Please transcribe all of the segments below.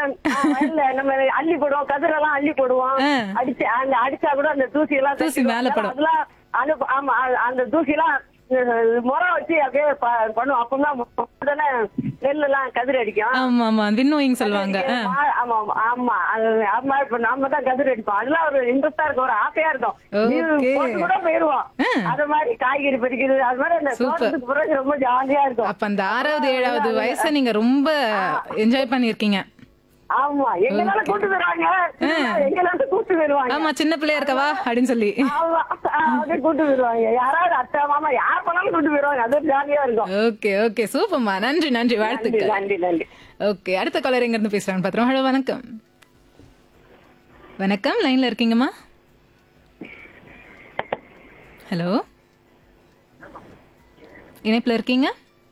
ஆ, வயல்ல நம்ம அள்ளி போடுவோம் கதிரெல்லாம் அள்ளி போடுவோம் ஆ. அடிச்சு அந்த அடிச்சா கூட அந்த தூசி எல்லாம் தூசி தட்டி மேல விடும். படும். அதெல்லாம் அனு- ஆமா அ- அந்த தூசி எல்லாம் முறை வச்சு அப்படியே ப- பண்ணுவோம் அப்பதான் உடனே நெல் எல்லாம் கதிர் அடிக்கும் ஆமா ஆமா விண்ணோயிங் சொல்லுவாங்க ஆ. ஆ- ஆமா ஆமா, ஆமா அது ஆமா இப்ப நாம தான் கதிர் அடிப்போம் அதெல்லாம் ஒரு இன்ட்ரெஸ்டா இருக்கும் ஒரு ஆசையா இருக்கும் லீவு Okay. போட்டு கூட போயிருவோம் ஆ. அது மாதிரி காய்கறி பறிக்கிறது அது மாதிரி அந்த Super. தோட்டத்துக்கு பிறகு ரொம்ப ஜாலியா இருக்கும் அப்ப அந்த ஆறாவது ஏழாவது வயசை நீங்க ரொம்ப என்ஜாய் பண்ணிருக்கீங்க ஆமா எங்கனால கூட்டு வருவாங்க எங்கனால கூட்டு வருவாங்க ஆமா சின்ன பிள்ளையா இருக்கவா அப்படின்னு சொல்லி ஆமா ஆ, அப்படியே கூட்டு வருவாங்க யாராவது அத்தை மாமா யார் பண்ணாலும் கூட்டு வருவாங்க அது ஒரு ஜாலியா இருக்கும் ஓகே ஓகே சூப்பர்மா நன்றி நன்றி நன்றி வாழ்த்துக்கள் நன்றி நன்றி ஓகே அடுத்த காலர் எங்க இருந்து பேசுறாங்க பாத்திரம் ஹலோ வணக்கம் வணக்கம் லைன்ல இருக்கீங்கம்மா ஹலோ இணைப்புல இருக்கீங்க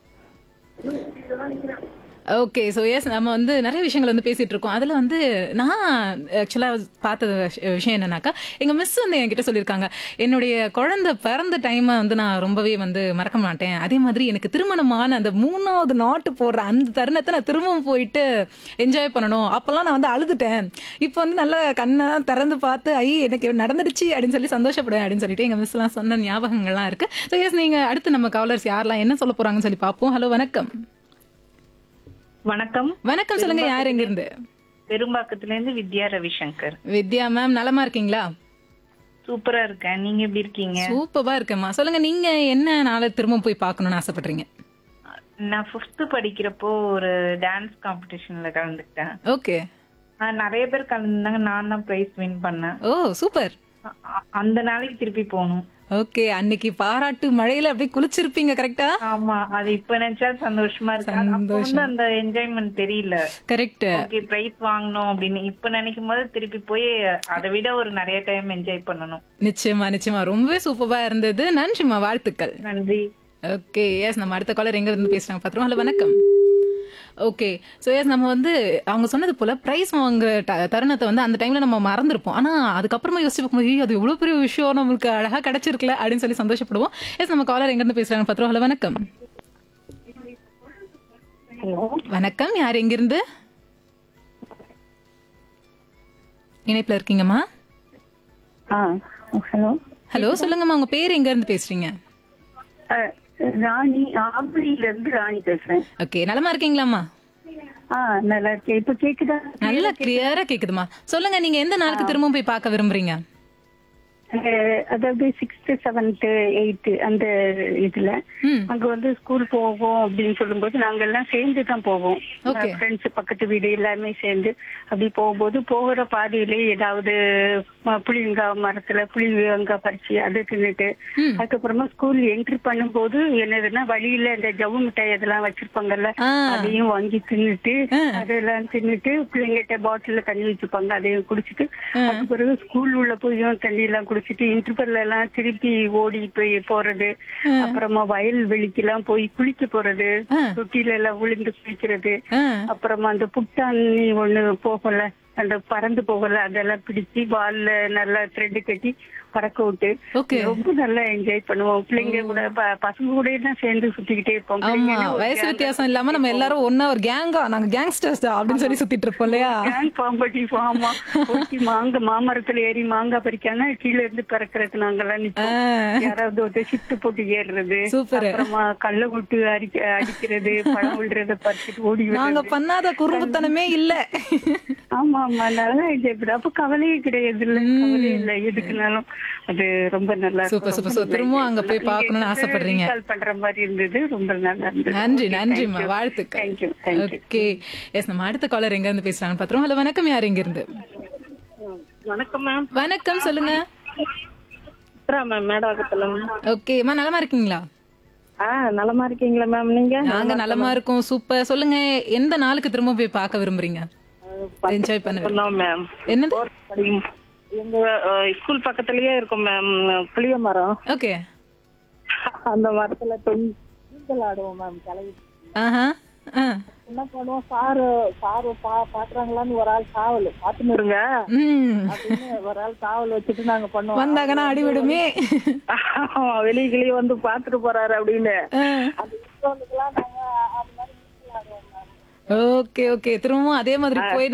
ஓகே ஸோ எஸ் நம்ம வந்து நிறைய விஷயங்கள் வந்து பேசிட்டு இருக்கோம் அதில் வந்து நான் ஆக்சுவலாக பார்த்தது விஷ- விஷயம் என்னன்னாக்கா எங்கள் மிஸ் வந்து என்கிட்ட சொல்லியிருக்காங்க என்னுடைய குழந்தை பிறந்த டைமை வந்து நான் ரொம்பவே வந்து மறக்க மாட்டேன் அதே மாதிரி எனக்கு திருமணமான அந்த மூணாவது நாட்டு போடுற அந்த தருணத்தை நான் திரும்பவும் போயிட்டு என்ஜாய் பண்ணணும் அப்போல்லாம் நான் வந்து அழுதுட்டேன் இப்போ வந்து நல்லா கண்ணை திறந்து பார்த்து ஐ எனக்கு நடந்துடுச்சு அப்படின்னு சொல்லி சந்தோஷப்படுவேன் அப்படின்னு சொல்லிட்டு எங்கள் மிஸ்லாம் சொன்ன ஞாபகங்கள்லாம் இருக்கு ஸோ எஸ் நீங்கள் அடுத்து நம்ம கவலர்ஸ் யாரெல்லாம் என்ன சொல்ல போறாங்கன்னு சொல்லி பார்ப்போம் ஹலோ வணக்கம் வணக்கம் வணக்கம் சொல்லுங்க யார் எங்க இருந்து பெரும்பாக்கத்துல இருந்து வித்யா ரவிசங்கர் வித்யா மேம் நலமா இருக்கீங்களா சூப்பரா இருக்கேன் நீங்க எப்படி இருக்கீங்க சூப்பரா இருக்கேம்மா சொல்லுங்க நீங்க என்ன நாளை திரும்ப போய் பார்க்கணும்னு ஆசைப்படுறீங்க நான் பிப்த் படிக்கிறப்போ ஒரு டான்ஸ் காம்படிஷன்ல கலந்துக்கிட்டேன் ஓகே ஆஹ் நிறைய பேர் கலந்துருந்தாங்க நான் தான் பிரைஸ் வின் பண்ணேன் ஓ சூப்பர் அ- அ- அந்த நாளைக்கு திருப்பி போகணும் ஓகே அன்னைக்கு பாராட்டு மழையில அப்படியே குளிச்சிருப்பீங்க கரெக்டா ஆமா அது இப்ப நினைச்சா சந்தோஷமா இருக்கு அது அப்ப வந்து அந்த என்ஜாய்மெண்ட் தெரியல கரெக்ட் ஓகே பிரைஸ் வாங்கணும் அப்படின்னு இப்ப நினைக்கும் போது திருப்பி போய் அதை விட ஒரு நிறைய டைம் என்ஜாய் பண்ணணும் நிச்சயமா நிச்சயமா ரொம்பவே சூப்பரா இருந்தது நன்றிம்மா வாழ்த்துக்கள் நன்றி ஓகே எஸ் நம்ம அடுத்த காலர் எங்க இருந்து பேசுறாங்க பாத்துருவோம் ஹலோ வணக்கம் ஓகே ஸோ எஸ் நம்ம வந்து அவங்க சொன்னது போல ப்ரைஸ் வாங்குற ட- தருணத்தை வந்து அந்த டைம்ல நம்ம மறந்துருப்போம் ஆனா அதுக்கப்புறமா யோசிச்சு பார்க்கும்போது "ஐயோ, அது எவ்வளவு பெரிய விஷயம் நம்மளுக்கு அழகா கிடைச்சிருக்கல அப்படின்னு சொல்லி சந்தோஷப்படுவோம் எஸ் நம்ம காலர் எங்க இருந்து பேசுறாங்க பாத்துருவோம் ஹலோ வணக்கம் ஹலோ வணக்கம் யார் எங்கிருந்து இணைப்புல இருக்கீங்கம்மா ஆ ஹலோ ஹலோ சொல்லுங்கம்மா உங்க பேர் எங்க இருந்து பேசுறீங்க அஹ், ராணி ஆம்பளியில இருந்து ராணி பேசுறேன் ஓகே நலமா இருக்கீங்களாம்மா ஆ நல்லா இருக்கேன் இப்ப கேக்குதா நல்லா கிளியரா கேக்குதுமா சொல்லுங்க நீங்க எந்த நாளுக்கு திரும்ப போய் பார்க்க விரும்புறீங்க அஹ், அதாவது சிக்ஸ்த் செவன்த் எயித்து அந்த இதுல ம். அங்க வந்து ஸ்கூல் போவோம் அப்படின்னு சொல்லும்போது நாங்க எல்லாம் சேர்ந்து தான் போவோம் Okay. ஃப்ரெண்ட்ஸ் பக்கத்து வீடு எல்லாமே சேர்ந்து அப்படி போகும்போது போகிற பாதையிலே ஏதாவது ம- புளியங்காய் மரத்துல புளியங்காய் பறிச்சு அதை தின்னுட்டு ம். அதுக்கப்புறமா ஸ்கூல் என்ட்ரி பண்ணும்போது என்னதுன்னா வழியில இந்த ஜவ்வு மிட்டாய் இதெல்லாம் வச்சிருப்பாங்கல்ல ஆ. அதையும் வாங்கி தின்னுட்டு ஆ. அதெல்லாம் தின்னுட்டு பிள்ளைங்கிட்ட பாட்டில்ல தண்ணி வச்சுப்பாங்க அதையும் குடிச்சிட்டு அதுக்கு பிறகு ஸ்கூல் உள்ள போயும் தண்ணி எல்லாம் குடிச்சிட்டு இன்டர்வெல் எல்லாம் திருப்பி ஓடி போய் போறது அப்புறமா வயல் வெளிக்கெல்லாம் போய் குளிக்க போறது ஆ. தொட்டில எல்லாம் விழுந்து குளிக்கிறது ஆ, அப்புறமா அந்த புட்டாணி ஒண்ணு போகல அந்த பறந்து போகல அதெல்லாம் பிடிச்சு வால்ல நல்லா த்ரெட் கட்டி பறக்க விட்டு Okay. ரொம்ப நல்லா என்ஜாய் பண்ணுவோம் பிள்ளைங்க கூட ப- பசங்க கூட தான் சேர்ந்து சுத்திக்கிட்டே இருப்போம் ஆமா பிள்ளைங்க ஒரு வயசு gang வித்தியாசம் இல்லாம நம்ம எல்லாரும் ஒன்னா ஒரு கேங்கா நாங்க கேங்ஸ்டர்ஸ் தான் அப்படின்னு சொல்லி சுத்திட்டு இருப்போம் இல்லையா gang பாம்பட்டி ஆமா ஒருத்தி மாங்க மாமரத்துல ஏறி மாங்காய் பறிக்காம கீழ இருந்து பறக்கறது நாங்கெல்லாம் நிப்போம் ஆ. யாராவது ஒருத்தர் ஷிஃப்ட் போட்டு ஏறுறது Super. அப்புறமா கள்ள விட்டு அடிக்க அடிக்கிறது பழம் விழுறத பறிச்சுட்டு ஓடி நாங்க வர்றது பண்ணாத குறும்புத்தனமே இல்ல ஆமா ஆமா நல்லா என்ஜாய் பண்ண அப்ப கவலையே கிடையாது இல்ல கவலையே இல்ல எதுக்குனாலும் அது ரொம்ப நல்லா இருக்கும். Super, super, ரொம்ப super. நல்லா திரும்பவும் enjoy அங்க போய் பண்ணலாம். பார்க்கணும்னு நீங்க ஆசைப்படுறீங்க. recall பண்ற மாதிரி இருந்தது ரொம்ப நல்லா இருந்தது நன்றி Okay, நன்றிம்மா thank you. வாழ்த்துக்கள் Thank you, thank you. Okay yes நம்ம அடுத்த காலர் எங்க இருந்து பேசுறாங்க பாத்துருவோம் ஹலோ வணக்கம் யார் எங்க இருந்து வணக்கம் மேம் வணக்கம் சொல்லுங்க மேம் மேடாகத்துல ஓகே அம்மா நலமா இருக்கீங்களா ஆ நலமா இருக்கீங்களா மேம் நீங்க நாங்க நலமா இருக்கோம் சூப்பர் சொல்லுங்க எந்த நாளுக்கு திரும்ப போய் பார்க்க விரும்புறீங்க என்ஜாய் பண்ண சொன்னோம் மேம் என்னது படிக்கும் எங்க ஸ்கூல் பக்கத்துலயே இருக்கும் மேம் புளிய மரம் ஓகே அந்த மரத்துல தொங்கல் ஆடுவோம் மேம் கிளவி ஆஹா ஆ என்ன பண்ணுவோம் சாரு சாரு பா பாக்குறாங்களான்னு ஒரு ஆள் காவல் பாத்துன்னு இருங்க ம் அப்படின்னு ஒரு ஆள் காவல் வச்சுட்டு நாங்க பண்ணுவோம் வந்தாங்கன்னா அடிவிடுமே ஆமா, வெளிய கிளிய வந்து பாத்துட்டு போறாரு அப்படின்னு ஆ. அந்த இன்ஸ்டாலுக்கெல்லாம் நாங்க அது மாதிரி நீச்சல் ஆடுவோம் மேம் ஓகே ஓகே திரும்பவும் அதே மாதிரி போய்